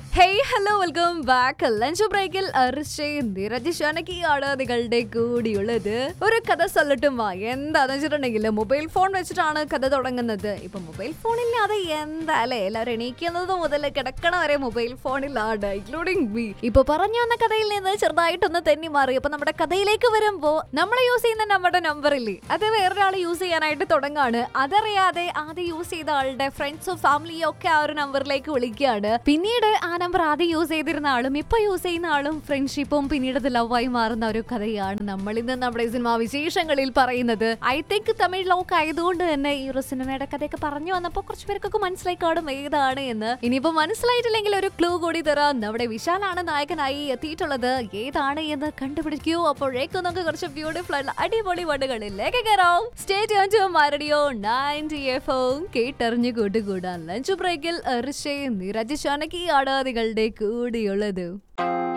hey hello welcome back lunch ബ്രേക്കിൽ അർഷയും നിരജ് ഷാനക്കിയാണ് നിങ്ങളുടെ കൂടിയുള്ളത് ഒരു കഥ സൊല്ലട്ടും എന്താന്ന് വെച്ചിട്ടുണ്ടെങ്കിൽ മൊബൈൽ ഫോൺ വെച്ചിട്ടാണ് കഥ തുടങ്ങുന്നത് ഇപ്പൊ മൊബൈൽ ഫോണില്ലാതെ എന്താ അല്ലേ എല്ലാവരും എണീക്കുന്നത് മുതൽ കിടക്കണ വരെ മൊബൈൽ ഫോണിലാണ് ഇൻക്ലൂഡിങ് മീ ഇപ്പൊ പറഞ്ഞു വന്ന കഥയിൽ നിന്ന് ചെറുതായിട്ടൊന്ന് തെന്നി മാറി അപ്പൊ നമ്മുടെ കഥയിലേക്ക് വരുമ്പോ നമ്മൾ യൂസ് ചെയ്യുന്ന നമ്മുടെ നമ്പർ ഇല്ലേ അത് വേറൊരാൾ യൂസ് ചെയ്യാനായിട്ട് തുടങ്ങാണ് അതറിയാതെ ആദ്യം യൂസ് ചെയ്ത ആളുടെ ഫ്രണ്ട്സും ഫാമിലിയും ഒക്കെ ആ ഒരു നമ്പറിലേക്ക് വിളിക്കുകയാണ് പിന്നീട് ആ നമ്പർ ആദ്യം യൂസ് ചെയ്തിരുന്ന ആളും ഇപ്പൊ യൂസ് ചെയ്യുന്ന ആളും ഫ്രണ്ട്ഷിപ്പും പിന്നീട് അത് ലവായി മാറുന്ന ഒരു കഥയാണ് നമ്മൾ ഇന്ന് നമ്മുടെ സിനിമാ വിശേഷങ്ങളിൽ പറയുന്നത് ഐ തിങ്ക് തമിഴ് ലോക്ക് ആയതുകൊണ്ട് തന്നെ ഈ ഒരു സിനിമയുടെ കഥയൊക്കെ പറഞ്ഞു വന്നപ്പോൾ കുറച്ച് പേർക്കൊക്കെ മനസ്സിലായി കാണും ഏതാണ് എന്ന് ഇനിയിപ്പോ മനസ്സിലായിട്ടില്ലെങ്കിൽ ഒരു ക്ലൂ കൂടി തരാം നമ്മുടെ വിശാലാണ് നായകനായി എത്തിയിട്ടുള്ളത് ഏതാണ് എന്ന് കണ്ടുപിടിക്കൂ അപ്പോഴേക്കും നമുക്ക് കുറച്ച് ബ്യൂട്ടിഫുൾ ആയിട്ടുള്ള അടിപൊളി വടുകളിലേക്ക് കയറാം സ്റ്റേറ്റ് മാരടിയോ നയൻറ്റി എഫ് കേട്ടറിഞ്ഞു കൂട്ടുകൂടാൻ ലഞ്ച് ബ്രേക്കിൽ എറിശേ നിരജ് ചാനകിയാണ് നിങ്ങളുടെ കൂടിയുള്ളത്